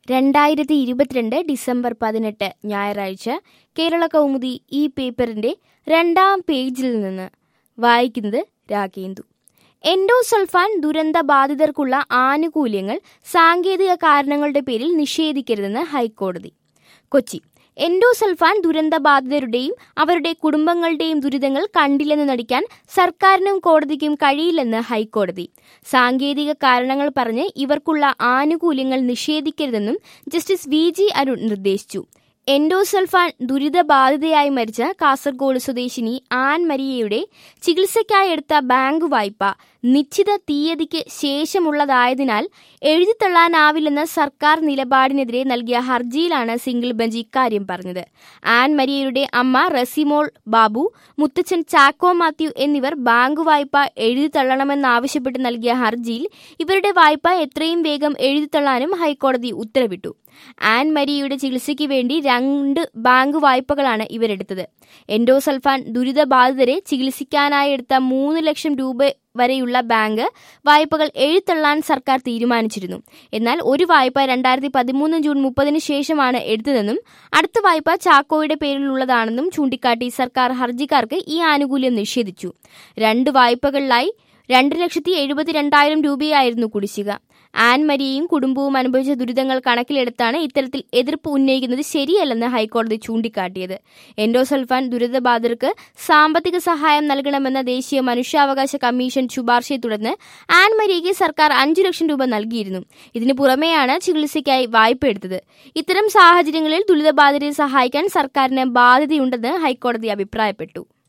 രണ്ടായിരത്തി ഇരുപത്തിരണ്ട് ഡിസംബർ പതിനെട്ട് ഞായറാഴ്ച കേരള കൗമുദി ഈ പേപ്പറിന്റെ രണ്ടാം പേജിൽ നിന്ന് വായിക്കുന്നത് രാഗേന്ദു എൻഡോസൾഫാൻ ദുരന്ത ബാധിതർക്കുള്ള ആനുകൂല്യങ്ങൾ സാങ്കേതിക കാരണങ്ങളുടെ പേരിൽ നിഷേധിക്കരുതെന്ന് ഹൈക്കോടതി കൊച്ചി എൻഡോസൾഫാൻ ദുരന്ത ബാധിതരുടെയും അവരുടെ കുടുംബങ്ങളുടെയും ദുരിതങ്ങൾ കണ്ടില്ലെന്ന് നടിക്കാൻ സർക്കാരിനും കോടതിക്കും കഴിയില്ലെന്ന് ഹൈക്കോടതി സാങ്കേതിക കാരണങ്ങൾ പറഞ്ഞ് ഇവർക്കുള്ള ആനുകൂല്യങ്ങൾ നിഷേധിക്കരുതെന്നും ജസ്റ്റിസ് വി ജി അരുൺ നിർദ്ദേശിച്ചു എൻഡോസൾഫാൻ ദുരിതബാധിതയായി മരിച്ച കാസർഗോഡ് സ്വദേശിനി ആൻ മരിയയുടെ ചികിത്സയ്ക്കായി എടുത്ത ബാങ്ക് വായ്പ നിശ്ചിത തീയതിക്ക് ശേഷമുള്ളതായതിനാൽ എഴുതിത്തള്ളാനാവില്ലെന്ന സർക്കാർ നിലപാടിനെതിരെ നൽകിയ ഹർജിയിലാണ് സിംഗിൾ ബെഞ്ച് ഇക്കാര്യം പറഞ്ഞത് ആൻ മരിയയുടെ അമ്മ റസിമോൾ ബാബു മുത്തച്ഛൻ ചാക്കോ മാത്യു എന്നിവർ ബാങ്ക് വായ്പ എഴുതിത്തള്ളണമെന്നാവശ്യപ്പെട്ട് നൽകിയ ഹർജിയിൽ ഇവരുടെ വായ്പ എത്രയും വേഗം എഴുതിത്തള്ളാനും ഹൈക്കോടതി ഉത്തരവിട്ടു ആൻ മരിയയുടെ ചികിത്സയ്ക്ക് വേണ്ടി രണ്ട് ബാങ്ക് വായ്പകളാണ് ഇവരെടുത്തത് എൻഡോസൾഫാൻ ദുരിതബാധിതരെ ചികിത്സിക്കാനായി എടുത്ത മൂന്ന് ലക്ഷം രൂപ വരെയുള്ള ബാങ്ക് വായ്പകൾ എഴുത്തള്ളാൻ സർക്കാർ തീരുമാനിച്ചിരുന്നു എന്നാൽ ഒരു വായ്പ രണ്ടായിരത്തി പതിമൂന്ന് ജൂൺ മുപ്പതിന് ശേഷമാണ് എടുത്തതെന്നും അടുത്ത വായ്പ ചാക്കോയുടെ പേരിലുള്ളതാണെന്നും ചൂണ്ടിക്കാട്ടി സർക്കാർ ഹർജിക്കാർക്ക് ഈ ആനുകൂല്യം നിഷേധിച്ചു രണ്ട് വായ്പകളിലായി രണ്ട് ലക്ഷത്തി എഴുപത്തിരണ്ടായിരം രൂപയായിരുന്നു കുടിശ്ശിക ആൻ മരിയയും കുടുംബവും അനുഭവിച്ച ദുരിതങ്ങൾ കണക്കിലെടുത്താണ് ഇത്തരത്തിൽ എതിർപ്പ് ഉന്നയിക്കുന്നത് ശരിയല്ലെന്ന് ഹൈക്കോടതി ചൂണ്ടിക്കാട്ടിയത് എൻഡോസൾഫാൻ ദുരിതബാധിതർക്ക് സാമ്പത്തിക സഹായം നൽകണമെന്ന ദേശീയ മനുഷ്യാവകാശ കമ്മീഷൻ ശുപാർശയെ തുടർന്ന് ആൻ മരിയയ്ക്ക് സർക്കാർ അഞ്ചു ലക്ഷം രൂപ നൽകിയിരുന്നു ഇതിനു പുറമെയാണ് ചികിത്സയ്ക്കായി വായ്പ എടുത്തത് ഇത്തരം സാഹചര്യങ്ങളിൽ ദുരിതബാധിതരെ സഹായിക്കാൻ സർക്കാരിന് ബാധ്യതയുണ്ടെന്ന് ഹൈക്കോടതി അഭിപ്രായപ്പെട്ടു